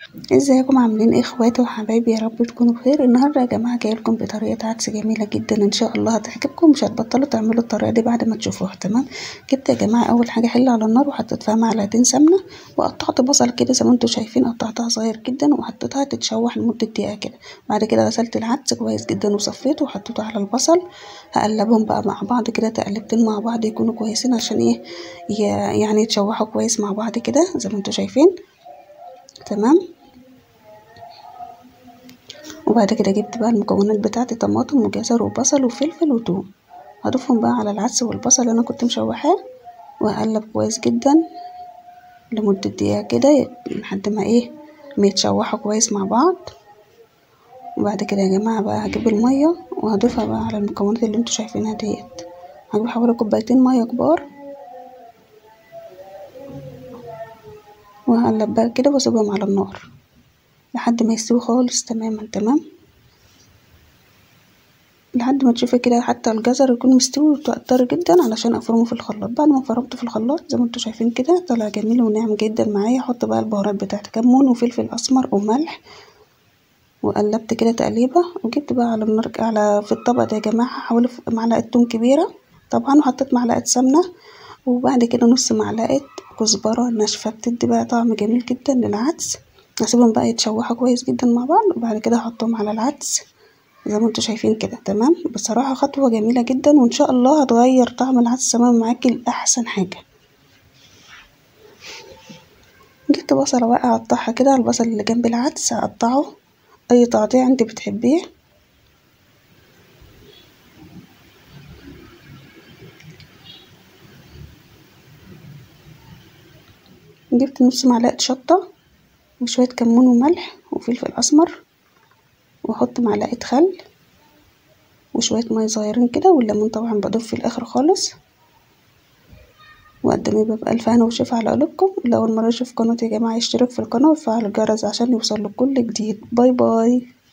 ازيكم عاملين ايه اخواتي وحبايبي يا رب تكونوا بخير النهارده يا جماعه جايلكم بطريقه عدس جميله جدا ان شاء الله هتعجبكم مش هتبطلوا تعملوا الطريقه دي بعد ما تشوفوها تمام جبت يا جماعه اول حاجه حله على النار وحطيت فيها معلقتين سمنه وقطعت بصل كده زي ما انتم شايفين قطعتها صغير جدا وحطيتها تتشوح لمده دقيقه كده بعد كده غسلت العدس كويس جدا وصفيته وحطيته على البصل هقلبهم بقى مع بعض كده تقلبتين مع بعض يكونوا كويسين عشان ايه يعني يتشوحوا كويس مع بعض كده زي ما انتم شايفين تمام وبعد كده جبت بقى المكونات بتاعتي طماطم وجزر وبصل وفلفل وتوم هضيفهم بقى على العدس والبصل اللي انا كنت مشوحاه وهقلب كويس جدا لمدة دقيقة كده لحد ما ايه ما يتشوحوا كويس مع بعض وبعد كده يا جماعة بقى هجيب المية وهضيفها بقى على المكونات اللي انتوا شايفينها ديت هجيب حوالي كوبايتين مية كبار وهقلب بقى كده واسيبهم على النار لحد ما يستوي خالص تماما تمام لحد ما تشوفي كده حتى الجزر يكون مستوي وتقطري جدا علشان افرمه في الخلاط بعد ما فرمته في الخلاط زي ما انتوا شايفين كده طلع جميل وناعم جدا معايا احط بقى البهارات بتاعتي كمون وفلفل اسمر وملح وقلبت كده تقليبه وجبت بقى على النار على في الطبق ده يا جماعه حوالي معلقه توم كبيره طبعا وحطيت معلقه سمنه وبعد كده نص معلقه كزبره ناشفه بتدي بقى طعم جميل جدا للعدس هسيبهم بقى يتشوحوا كويس جدا مع بعض وبعد كده هحطهم على العدس زي ما انتوا شايفين كده تمام بصراحة خطوة جميلة جدا وان شاء الله هتغير طعم العدس تمام معاكي لأحسن حاجة جبت بصلة بقى اقطعها كده البصل اللي جنب العدس هقطعه اي تقطيع انت بتحبيه جبت نص معلقة شطة وشوية كمون وملح وفلفل أسمر وأحط معلقة خل وشوية مية صغيرين كده والليمون طبعا بضيف في الآخر خالص وقدمي بقى بألف هنا وشفا على قلوبكم لو أول مرة يشوف قناتي يا جماعة يشترك في القناة ويفعل الجرس عشان يوصل كل جديد باي باي